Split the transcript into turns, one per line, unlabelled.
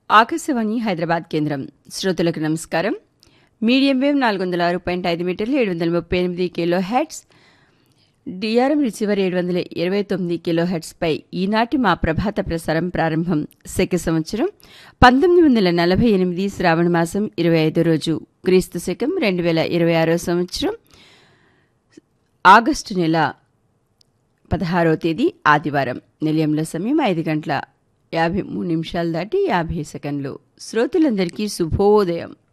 ఆకాశవాణి హైదరాబాద్ కేంద్రం శ్రోతలకు నమస్కారం మీడియం వేవ్ నాలుగు వందల ఆరు పాయింట్ ఐదు మీటర్లు ఏడు వందల ముప్పై ఎనిమిది కిలో హెడ్స్ డిఆర్ఎం రిసీవర్ ఏడు వందల ఇరవై తొమ్మిది కిలో హెడ్స్పై ఈనాటి మా ప్రభాత ప్రసారం ప్రారంభం శక సంవత్సరం పంతొమ్మిది వందల నలభై ఎనిమిది శ్రావణ మాసం ఇరవై ఐదో రోజు క్రీస్తు శకం రెండు వేల ఇరవై ఆరో సంవత్సరం ఆగస్టు నెల పదహారో తేదీ ఆదివారం నిలయంలో సమయం ఐదు గంటల యాభై మూడు నిమిషాలు దాటి యాభై సెకండ్లు శ్రోతలందరికీ శుభోదయం